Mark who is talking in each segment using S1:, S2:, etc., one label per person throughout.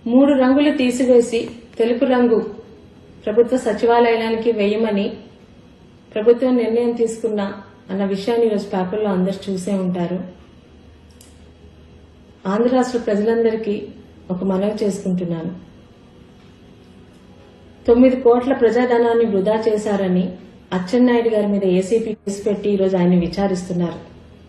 S1: మూడు రంగులు తీసివేసి తెలుపు రంగు ప్రభుత్వ సచివాలయానికి వేయమని ప్రభుత్వం నిర్ణయం తీసుకున్న అన్న విషయాన్ని ఈరోజు పేపర్లో అందరు చూసే ఉంటారు ఆంధ్ర రాష్ట్ర ప్రజలందరికీ ఒక మనవి చేసుకుంటున్నాను తొమ్మిది కోట్ల ప్రజాధనాన్ని వృధా చేశారని అచ్చెన్నాయుడు గారి మీద ఏసీపీ కేసు పెట్టి ఈరోజు ఆయన విచారిస్తున్నారు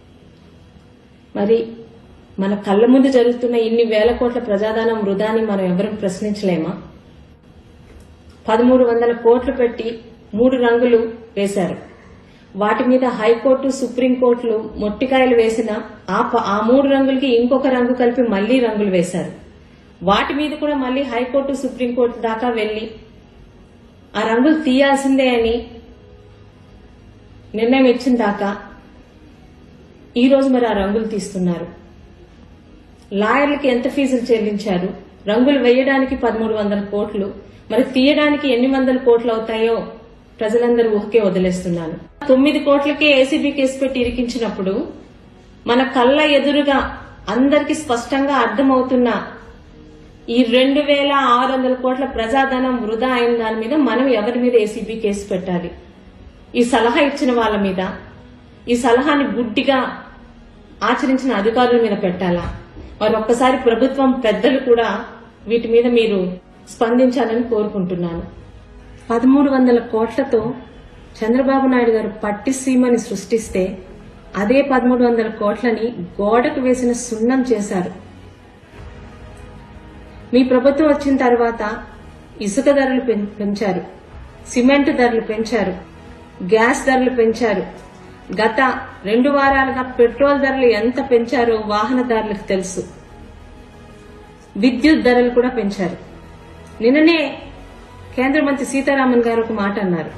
S1: మరి మన కళ్ళ ముందు జరుగుతున్న ఇన్ని వేల కోట్ల ప్రజాధనం వృధాని మనం ఎవరు ప్రశ్నించలేమా పదమూడు వందల కోట్లు పెట్టి మూడు రంగులు వేశారు వాటి మీద హైకోర్టు సుప్రీంకోర్టులు మొట్టికాయలు వేసిన ఆ ప- ఆ మూడు రంగులకి ఇంకొక రంగు కలిపి మళ్లీ రంగులు వేశారు వాటి మీద కూడా మళ్లీ హైకోర్టు సుప్రీంకోర్టు దాకా వెళ్లి ఆ రంగులు తీయాల్సిందే అని నిర్ణయం ఇచ్చిన దాకా ఈ రోజు మరి ఆ రంగులు తీస్తున్నారు లాయర్లకి ఎంత ఫీజులు చెల్లించారు రంగులు వేయడానికి పదమూడు వందల కోట్లు మరి తీయడానికి ఎన్ని వందల కోట్లు అవుతాయో ప్రజలందరూ ఊహకే వదిలేస్తున్నాను తొమ్మిది కోట్లకే ఏసీబీ కేసు పెట్టి ఇరికించినప్పుడు మన కళ్ళ ఎదురుగా అందరికి స్పష్టంగా అర్థమవుతున్న ఈ రెండు వేల ఆరు వందల కోట్ల ప్రజాధనం వృధా అయిన దాని మీద మనం ఎవరి మీద ఏసీబీ కేసు పెట్టాలి ఈ సలహా ఇచ్చిన వాళ్ళ మీద ఈ సలహాని గుడ్డిగా ఆచరించిన అధికారుల మీద పెట్టాలా మరి ఒక్కసారి ప్రభుత్వం పెద్దలు కూడా వీటి మీద మీరు స్పందించాలని కోరుకుంటున్నాను పదమూడు వందల కోట్లతో చంద్రబాబు నాయుడు గారు పట్టి సీమని సృష్టిస్తే అదే పదమూడు వందల కోట్లని గోడకు వేసిన సున్నం చేశారు మీ ప్రభుత్వం వచ్చిన తర్వాత ఇసుక ధరలు పెం- పెంచారు సిమెంట్ ధరలు పెంచారు గ్యాస్ ధరలు పెంచారు గత రెండు వారాలుగా పెట్రోల్ ధరలు ఎంత పెంచారో వాహనదారులకు తెలుసు విద్యుత్ ధరలు కూడా పెంచారు నిన్ననే కేంద్ర మంత్రి సీతారామన్ గారు ఒక మాట అన్నారు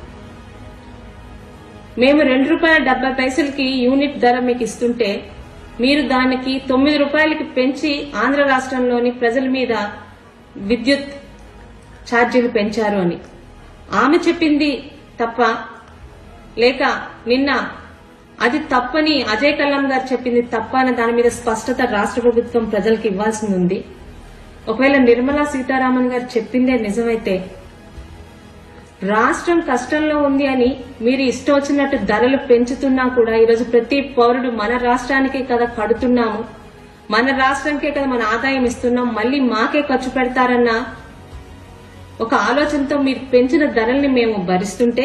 S1: మేము రెండు రూపాయల డెబ్బై పైసలకి యూనిట్ ధర మీకు ఇస్తుంటే మీరు దానికి తొమ్మిది రూపాయలకి పెంచి ఆంధ్ర రాష్ట్రంలోని ప్రజల మీద విద్యుత్ ఛార్జీలు పెంచారు అని ఆమె చెప్పింది తప్ప లేక నిన్న అది తప్పని అజయ్ కల్లాం గారు చెప్పింది తప్ప అని దాని మీద స్పష్టత రాష్ట్ర ప్రభుత్వం ప్రజలకు ఇవ్వాల్సి ఉంది ఒకవేళ నిర్మలా సీతారామన్ గారు చెప్పిందే నిజమైతే రాష్ట్రం కష్టంలో ఉంది అని మీరు ఇష్టం వచ్చినట్టు ధరలు పెంచుతున్నా కూడా ఈరోజు ప్రతి పౌరుడు మన రాష్ట్రానికే కదా కడుతున్నాము మన రాష్ట్రానికే కదా మన ఆదాయం ఇస్తున్నాం మళ్ళీ మాకే ఖర్చు పెడతారన్న ఒక ఆలోచనతో మీరు పెంచిన ధరల్ని మేము భరిస్తుంటే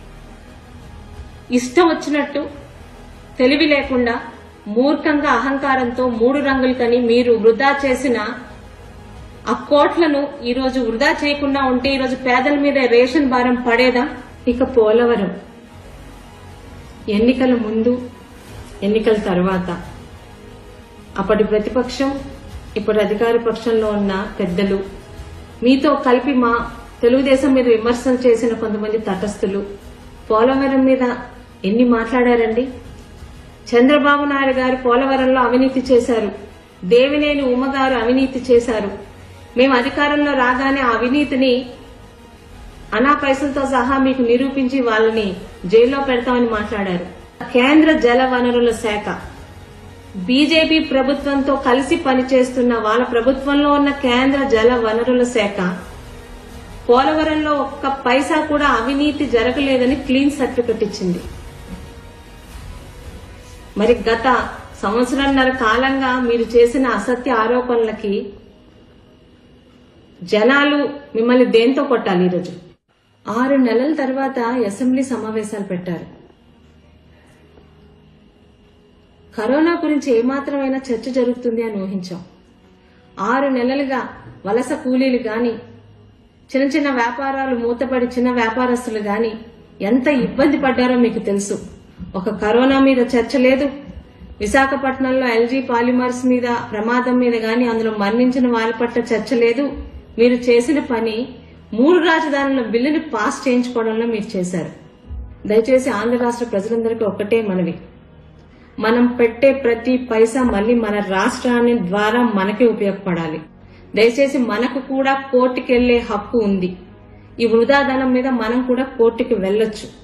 S1: ఇష్టం వచ్చినట్టు తెలివి లేకుండా మూర్ఖంగా అహంకారంతో మూడు రంగులకని మీరు వృధా చేసిన ఆ కోట్లను ఈ రోజు వృధా చేయకుండా ఉంటే ఈ రోజు పేదల మీద రేషన్ భారం పడేదా ఇక పోలవరం ఎన్నికల ముందు ఎన్నికల తర్వాత అప్పటి ప్రతిపక్షం ఇప్పుడు అధికార పక్షంలో ఉన్న పెద్దలు మీతో కలిపి మా తెలుగుదేశం మీద విమర్శలు చేసిన కొంతమంది తటస్థులు పోలవరం మీద ఎన్ని మాట్లాడారండి చంద్రబాబు నాయుడు గారు పోలవరంలో అవినీతి చేశారు దేవినేని ఉమ్మగారు అవినీతి చేశారు మేము అధికారంలో రాగానే ఆ అవినీతిని అనా పైసలతో సహా మీకు నిరూపించి వాళ్ళని జైల్లో పెడతామని మాట్లాడారు కేంద్ర జల వనరుల శాఖ బీజేపీ ప్రభుత్వంతో కలిసి పనిచేస్తున్న వాళ్ళ ప్రభుత్వంలో ఉన్న కేంద్ర జల వనరుల శాఖ పోలవరంలో ఒక్క పైసా కూడా అవినీతి జరగలేదని క్లీన్ సర్టిఫికెట్ ఇచ్చింది మరి గత సంవత్సరంన్నర కాలంగా మీరు చేసిన అసత్య ఆరోపణలకి జనాలు మిమ్మల్ని దేంతో కొట్టాలి ఈరోజు ఆరు నెలల తర్వాత అసెంబ్లీ సమావేశాలు పెట్టారు కరోనా గురించి ఏమాత్రమైనా చర్చ జరుగుతుంది అని ఊహించాం ఆరు నెలలుగా వలస కూలీలు గాని చిన్న చిన్న వ్యాపారాలు మూతపడి చిన్న వ్యాపారస్తులు గాని ఎంత ఇబ్బంది పడ్డారో మీకు తెలుసు ఒక కరోనా మీద చర్చ లేదు విశాఖపట్నంలో ఎల్జీ పాలిమర్స్ మీద ప్రమాదం మీద గాని అందులో మరణించిన వారి పట్ల చర్చ లేదు మీరు చేసిన పని మూడు రాజధానుల బిల్లుని పాస్ చేయించుకోవడంలో మీరు చేశారు దయచేసి ఆంధ్ర రాష్ట్ర ప్రజలందరికీ ఒక్కటే మనవి మనం పెట్టే ప్రతి పైసా మళ్ళీ మన రాష్ట్రాన్ని ద్వారా మనకే ఉపయోగపడాలి దయచేసి మనకు కూడా కోర్టుకెళ్లే హక్కు ఉంది ఈ వృధా ధనం మీద మనం కూడా కోర్టుకి వెళ్ళొచ్చు